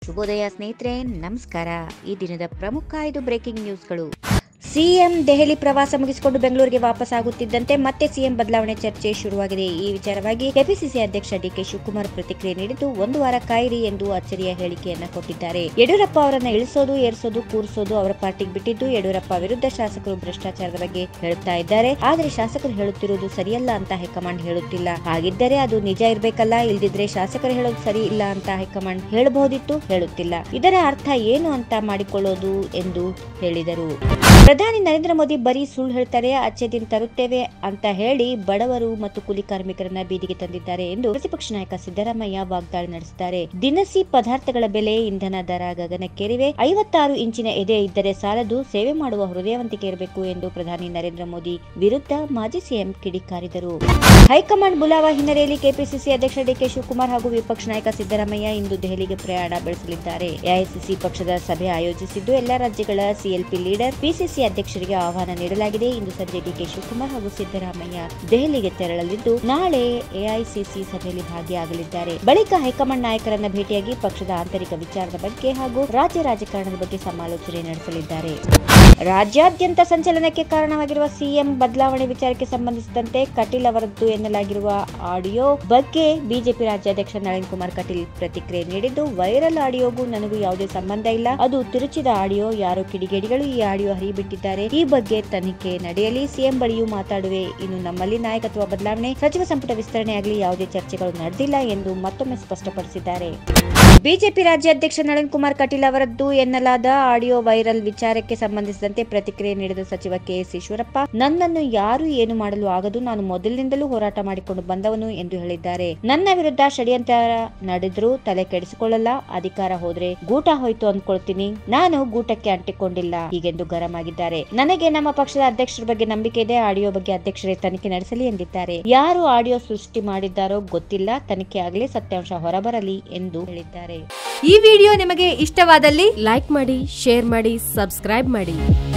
ಶುಭೋದಯ ಸ್ನೇಹಿತರೆ ನಮಸ್ಕಾರ ಈ ದಿನದ ಪ್ರಮುಖ ಐದು ಬ್ರೇಕಿಂಗ್ ನ್ಯೂಸ್ಗಳು ಸಿಎಂ ದೆಹಲಿ ಪ್ರವಾಸ ಮುಗಿಸಿಕೊಂಡು ಬೆಂಗಳೂರಿಗೆ ವಾಪಸ್ ಆಗುತ್ತಿದ್ದಂತೆ ಮತ್ತೆ ಸಿಎಂ ಬದಲಾವಣೆ ಚರ್ಚೆ ಶುರುವಾಗಿದೆ ಈ ವಿಚಾರವಾಗಿ ಕೆಪಿಸಿಸಿ ಅಧ್ಯಕ್ಷ ಡಿಕೆ ಶಿವಕುಮಾರ್ ಪ್ರತಿಕ್ರಿಯೆ ನೀಡಿದ್ದು ಒಂದು ವಾರ ಕಾಯಿರಿ ಎಂದು ಅಚ್ಚರಿಯ ಹೇಳಿಕೆಯನ್ನ ಕೊಟ್ಟಿದ್ದಾರೆ ಯಡಿಯೂರಪ್ಪ ಅವರನ್ನ ಇಳಿಸೋದು ಏರಿಸೋದು ಕೂರಿಸೋದು ಅವರ ಪಾರ್ಟಿಗೆ ಬಿಟ್ಟಿದ್ದು ಯಡಿಯೂರಪ್ಪ ವಿರುದ್ಧ ಶಾಸಕರು ಭ್ರಷ್ಟಾಚಾರದ ಬಗ್ಗೆ ಹೇಳುತ್ತಾ ಇದ್ದಾರೆ ಆದರೆ ಶಾಸಕರು ಹೇಳುತ್ತಿರುವುದು ಸರಿಯಲ್ಲ ಅಂತ ಹೈಕಮಾಂಡ್ ಹೇಳುತ್ತಿಲ್ಲ ಹಾಗಿದ್ದರೆ ಅದು ನಿಜ ಇರ್ಬೇಕಲ್ಲ ಇಲ್ದಿದ್ರೆ ಶಾಸಕರು ಹೇಳೋದು ಸರಿ ಇಲ್ಲ ಅಂತ ಹೈಕಮಾಂಡ್ ಹೇಳಬಹುದಿತ್ತು ಹೇಳುತ್ತಿಲ್ಲ ಇದರ ಅರ್ಥ ಏನು ಅಂತ ಮಾಡಿಕೊಳ್ಳೋದು ಎಂದು ಹೇಳಿದರು ಪ್ರಧಾನಿ ನರೇಂದ್ರ ಮೋದಿ ಬರೀ ಸುಳ್ಳು ಹೇಳ್ತಾರೆ ಅಚ್ಚೆ ದಿನ ತರುತ್ತೇವೆ ಅಂತ ಹೇಳಿ ಬಡವರು ಮತ್ತು ಕೂಲಿ ಕಾರ್ಮಿಕರನ್ನ ಬೀದಿಗೆ ತಂದಿದ್ದಾರೆ ಎಂದು ಪ್ರತಿಪಕ್ಷ ನಾಯಕ ಸಿದ್ದರಾಮಯ್ಯ ವಾಗ್ದಾಳಿ ನಡೆಸಿದ್ದಾರೆ ದಿನಸಿ ಪದಾರ್ಥಗಳ ಬೆಲೆ ಇಂಧನ ದರ ಗಗನಕ್ಕೇರಿವೆ ಐವತ್ತಾರು ಇಂಚಿನ ಎದೆ ಇದ್ದರೆ ಸಾಲದು ಸೇವೆ ಮಾಡುವ ಹೃದಯವಂತಿಕೆ ಇರಬೇಕು ಎಂದು ಪ್ರಧಾನಿ ನರೇಂದ್ರ ಮೋದಿ ವಿರುದ್ಧ ಮಾಜಿ ಸಿಎಂ ಕಿಡಿಕಾರಿದರು ಹೈಕಮಾಂಡ್ ಬುಲಾವ ಹಿನ್ನೆಲೆಯಲ್ಲಿ ಕೆಪಿಸಿಸಿ ಅಧ್ಯಕ್ಷ ಡಿಕೆ ಶಿವಕುಮಾರ್ ಹಾಗೂ ವಿಪಕ್ಷ ನಾಯಕ ಸಿದ್ದರಾಮಯ್ಯ ಇಂದು ದೆಹಲಿಗೆ ಪ್ರಯಾಣ ಬೆಳೆಸಲಿದ್ದಾರೆ ಎಐಸಿಸಿ ಪಕ್ಷದ ಸಭೆ ಆಯೋಜಿಸಿದ್ದು ಎಲ್ಲಾ ರಾಜ್ಯಗಳ ಸಿಎಲ್ಪಿ ಲೀಡರ್ ಪಿಸಿಸಿ ಅಧ್ಯಕ್ಷರಿಗೆ ಆಹ್ವಾನ ನೀಡಲಾಗಿದೆ ಇಂದು ಸಂಜೆ ಡಿಕೆ ಶಿವಕುಮಾರ್ ಹಾಗೂ ಸಿದ್ದರಾಮಯ್ಯ ದೆಹಲಿಗೆ ತೆರಳಲಿದ್ದು ನಾಳೆ ಎಐಸಿಸಿ ಸಭೆಯಲ್ಲಿ ಭಾಗಿಯಾಗಲಿದ್ದಾರೆ ಬಳಿಕ ಹೈಕಮಾಂಡ್ ನಾಯಕರನ್ನ ಭೇಟಿಯಾಗಿ ಪಕ್ಷದ ಆಂತರಿಕ ವಿಚಾರದ ಬಗ್ಗೆ ಹಾಗೂ ರಾಜ್ಯ ರಾಜಕಾರಣದ ಬಗ್ಗೆ ಸಮಾಲೋಚನೆ ನಡೆಸಲಿದ್ದಾರೆ ರಾಜ್ಯಾದ್ಯಂತ ಸಂಚಲನಕ್ಕೆ ಕಾರಣವಾಗಿರುವ ಸಿಎಂ ಬದಲಾವಣೆ ವಿಚಾರಕ್ಕೆ ಸಂಬಂಧಿಸಿದಂತೆ ಕಟೀಲ್ ಅವರದ್ದು ಎನ್ನಲಾಗಿರುವ ಆಡಿಯೋ ಬಗ್ಗೆ ಬಿಜೆಪಿ ರಾಜ್ಯಾಧ್ಯಕ್ಷ ನಳಿನ್ ಕುಮಾರ್ ಕಟೀಲ್ ಪ್ರತಿಕ್ರಿಯೆ ನೀಡಿದ್ದು ವೈರಲ್ ಆಡಿಯೋಗೂ ನನಗೂ ಯಾವುದೇ ಸಂಬಂಧ ಇಲ್ಲ ಅದು ತಿರುಚಿದ ಆಡಿಯೋ ಯಾರೋ ಕಿಡಿಗೇಡಿಗಳು ಈ ಆಡಿಯೋ ಹರಿಬಿಟ್ಟಿದ್ದಾರೆ ಈ ಬಗ್ಗೆ ತನಿಖೆ ನಡೆಯಲಿ ಸಿಎಂ ಬಳಿಯೂ ಮಾತಾಡುವೆ ಇನ್ನು ನಮ್ಮಲ್ಲಿ ನಾಯಕತ್ವ ಬದಲಾವಣೆ ಸಚಿವ ಸಂಪುಟ ವಿಸ್ತರಣೆ ಆಗಲಿ ಯಾವುದೇ ಚರ್ಚೆಗಳು ನಡೆದಿಲ್ಲ ಎಂದು ಮತ್ತೊಮ್ಮೆ ಸ್ಪಷ್ಟಪಡಿಸಿದ್ದಾರೆ ಬಿಜೆಪಿ ರಾಜ್ಯಾಧ್ಯಕ್ಷ ನಳಿನ್ ಕುಮಾರ್ ಕಟೀಲ್ ಅವರದ್ದು ಎನ್ನಲಾದ ಆಡಿಯೋ ವೈರಲ್ ವಿಚಾರಕ್ಕೆ ಸಂಬಂಧಿಸಿದಂತೆ ಪ್ರತಿಕ್ರಿಯೆ ನೀಡಿದ ಸಚಿವ ಕೆಎಸ್ ಈಶ್ವರಪ್ಪ ನನ್ನನ್ನು ಯಾರು ಏನು ಮಾಡಲು ಆಗದು ನಾನು ಮೊದಲಿನಿಂದಲೂ ಹೋರಾಟ ಮಾಡಿಕೊಂಡು ಬಂದವನು ಎಂದು ಹೇಳಿದ್ದಾರೆ ನನ್ನ ವಿರುದ್ಧ ಷಡ್ಯಂತ್ರ ನಡೆದ್ರು ತಲೆ ಕೆಡಿಸಿಕೊಳ್ಳಲ್ಲ ಅಧಿಕಾರ ಹೋದ್ರೆ ಗೂಟ ಹೋಯ್ತು ಅಂದ್ಕೊಳ್ತೀನಿ ನಾನು ಗೂಟಕ್ಕೆ ಅಂಟಿಕೊಂಡಿಲ್ಲ ಹೀಗೆಂದು ಗರಂ ಆಗಿದ್ದಾರೆ ನನಗೆ ನಮ್ಮ ಪಕ್ಷದ ಅಧ್ಯಕ್ಷರ ಬಗ್ಗೆ ನಂಬಿಕೆ ಇದೆ ಆಡಿಯೋ ಬಗ್ಗೆ ಅಧ್ಯಕ್ಷರೇ ತನಿಖೆ ನಡೆಸಲಿ ಎಂದಿದ್ದಾರೆ ಯಾರು ಆಡಿಯೋ ಸೃಷ್ಟಿ ಮಾಡಿದ್ದಾರೋ ಗೊತ್ತಿಲ್ಲ ತನಿಖೆ ಆಗಲಿ ಸತ್ಯಾಂಶ ಹೊರಬರಲಿ ಎಂದು ಹೇಳಿದ್ದಾರೆ ಈ ವಿಡಿಯೋ ನಿಮಗೆ ಇಷ್ಟವಾದಲ್ಲಿ ಲೈಕ್ ಮಾಡಿ ಶೇರ್ ಮಾಡಿ ಸಬ್ಸ್ಕ್ರೈಬ್ ಮಾಡಿ